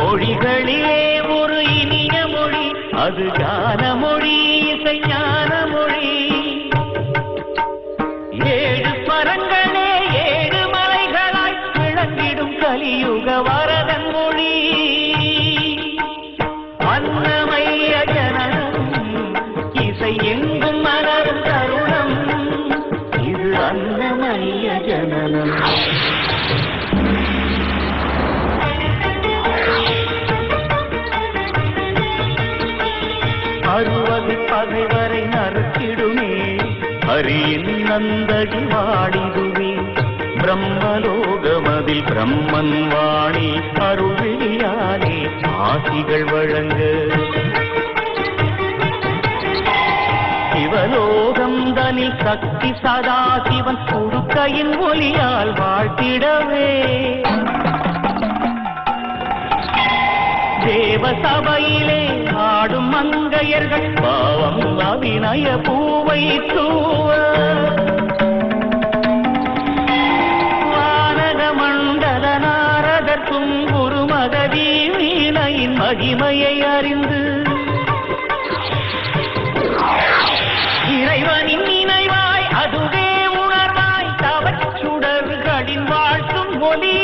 மொழிகளிலே ஒரு இனிய மொழி அது கான மொழி இசை ஞான மொழி ஏழு பரங்களே ஏழு மலைகளாய் விளங்கிடும் கலியுக வரதன் மொழி அன்னமைய ஜனனம் இசை எங்கும் மலரும் தருணம் இது அன்னமய ஜனனம் அறுபது பகைவரை நறுக்கிடுமே ஹரியின் நந்தகி வாடிடுவே பிரம்மலோகமதில் பிரம்மன் வாணி அருளியாலே ஆசிகள் வழங்க சிவலோகம் தனில் சக்தி சதா சிவன் குறுக்கையின் ஒளியால் வாழ்த்திடவே தேவ சபையிலே ஆடும் மங்கையர்கள் பாவம் அபிநய பூவை தூவ வானக மண்டல நாரதர் துங்குரு மகதி வீணையின் மகிமையை அறிந்து இறைவனின் நினைவாய் அதுவே உணர்வாய் தவச்சுடர்களின் வாழ்த்தும் ஒலி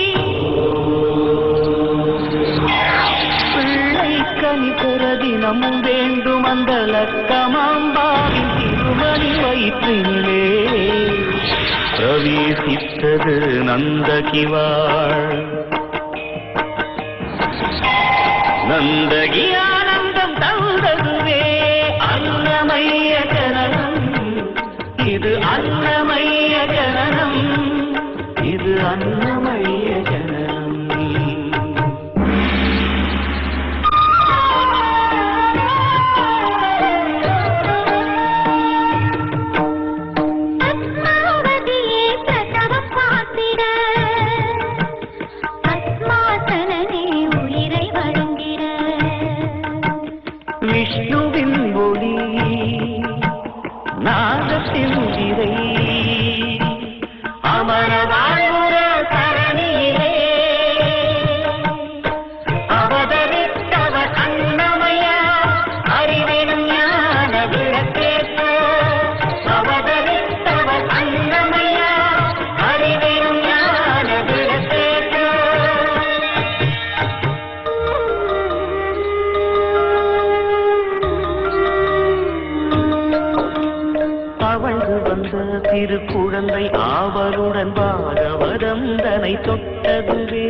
பிள்ளை கனி பெற தினமும் வேண்டும் அந்த லக்கமாம்பாவின் திருமணி வயிற்றினிலே பிரவேசித்தது நந்தகிவாள் நந்தகி ஆனந்தம் தந்ததுவே அன்னமய ஜனனம் இது அன்னமய ஜனனம் இது அன்னமய ஜனனம் பத்மாவதியே பிரசவம் பார்த்திட பத்மாசனனே உயிரை வழங்கிட விஷ்ணுவின் ஒளி நாகத்தின் இறை அமர வாழ்வுற தரணியிலே அவதரித்தவர் அன்னமயா அறிவினும் ஞான விளக்கேற்ற அவதரித்தவர் அன்னமயா அறிவினும் ஞான விளக்கேற்ற அவழ்ந்து வந்த திரு குழந்தை ஆவலுடன் பாகவதம் தனை தொட்டதுவே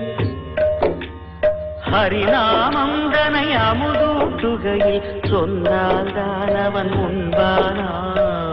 ஹரிநாமம் தனை அமுதூட்டுகையில் சொன்னால் தான் அவன் முன்பானான்